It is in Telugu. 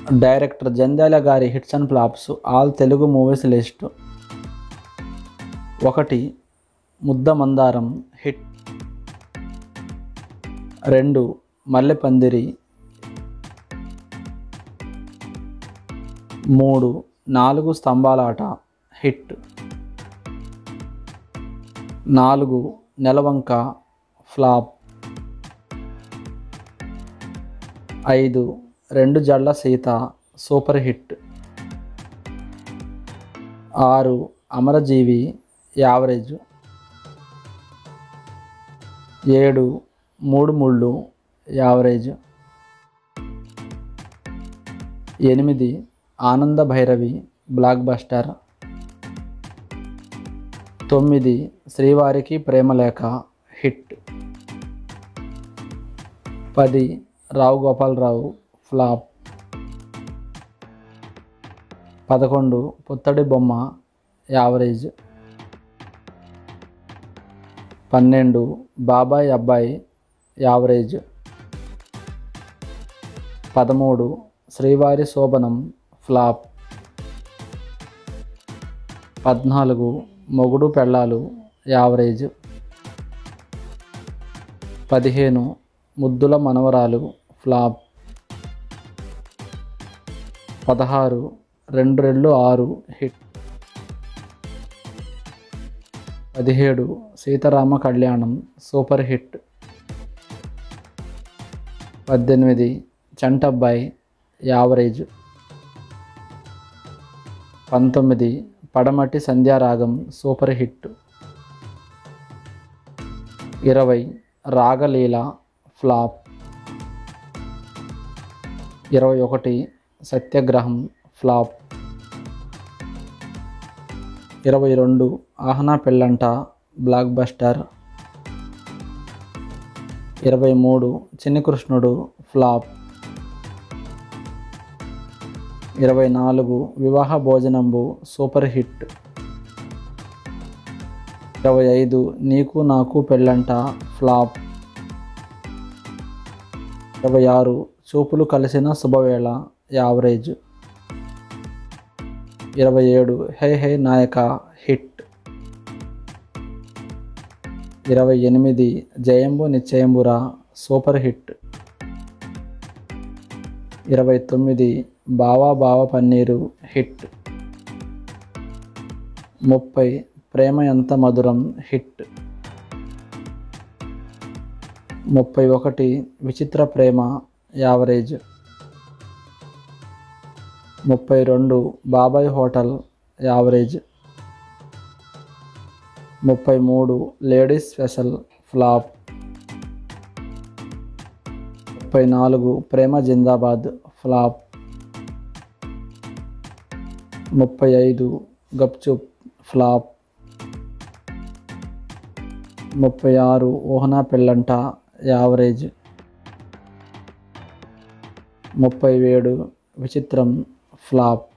డైరెక్టర్ జంధ్యాల గారి hits and flops all Telugu movies list ఒకటి ముద్ద మందారం హిట్ రెండు మల్లెపందిరి మూడు నాలుగు స్తంభాలాట హిట్ నాలుగు నెలవంక ఫ్లాప్ ఐదు రెండు జడ్ల సీత సూపర్ హిట్ ఆరు అమరజీవి యావరేజ్ ఏడు మూడు ముళ్ళు యావరేజ్ ఎనిమిది ఆనంద భైరవి బ్లాక్ బస్టర్ తొమ్మిది శ్రీవారికి ప్రేమలేఖ హిట్ పది రావు గోపాలరావు ఫ్లాప్ పదకొండు పుత్తడి బొమ్మ యావరేజ్ పన్నెండు బాబాయ్ అబ్బాయి యావరేజ్ పదమూడు శ్రీవారి శోభనం ఫ్లాప్ పద్నాలుగు మొగుడు పెళ్ళాలు యావరేజ్ పదిహేను ముద్దుల మనవరాలు ఫ్లాప్ పదహారు రెండు రెండు ఆరు హిట్ పదిహేడు సీతారామ కళ్యాణం సూపర్ హిట్ పద్దెనిమిది చంటబ్బాయి యావరేజ్ పంతొమ్మిది పడమటి సంధ్యారాగం సూపర్ హిట్ ఇరవై రాగలీల ఫ్లాప్ ఇరవై ఒకటి సత్యాగ్రహం ఫ్లాప్ ఇరవై రెండు ఆహనా పెళ్ళంట బ్లాక్ బస్టర్ ఇరవై మూడు చిన్ని కృష్ణుడు ఫ్లాప్ ఇరవై నాలుగు వివాహ భోజనంబు సూపర్ హిట్ ఇరవై ఐదు నీకు నాకు పెళ్ళంట ఫ్లాప్ ఇరవై ఆరు చూపులు కలిసిన శుభవేళ యావరేజ్ ఇరవై ఏడు హై హై నాయక హిట్ ఇరవై ఎనిమిది జయంబు నిశ్చయంబురా సూపర్ హిట్ ఇరవై తొమ్మిది బావా బావ పన్నీరు హిట్ ముప్పై ప్రేమ ఎంత మధురం హిట్ ముప్పై ఒకటి విచిత్ర ప్రేమ యావరేజ్ ముప్పై రెండు బాబాయ్ హోటల్ యావరేజ్ ముప్పై మూడు లేడీస్ స్పెషల్ ఫ్లాప్ ముప్పై నాలుగు ప్రేమ జిందాబాద్ ఫ్లాప్ ముప్పై ఐదు గప్చుప్ ఫ్లాప్ ముప్పై ఆరు ఊహనా పెళ్ళంట యావరేజ్ ముప్పై ఏడు విచిత్రం ఫ్లాప్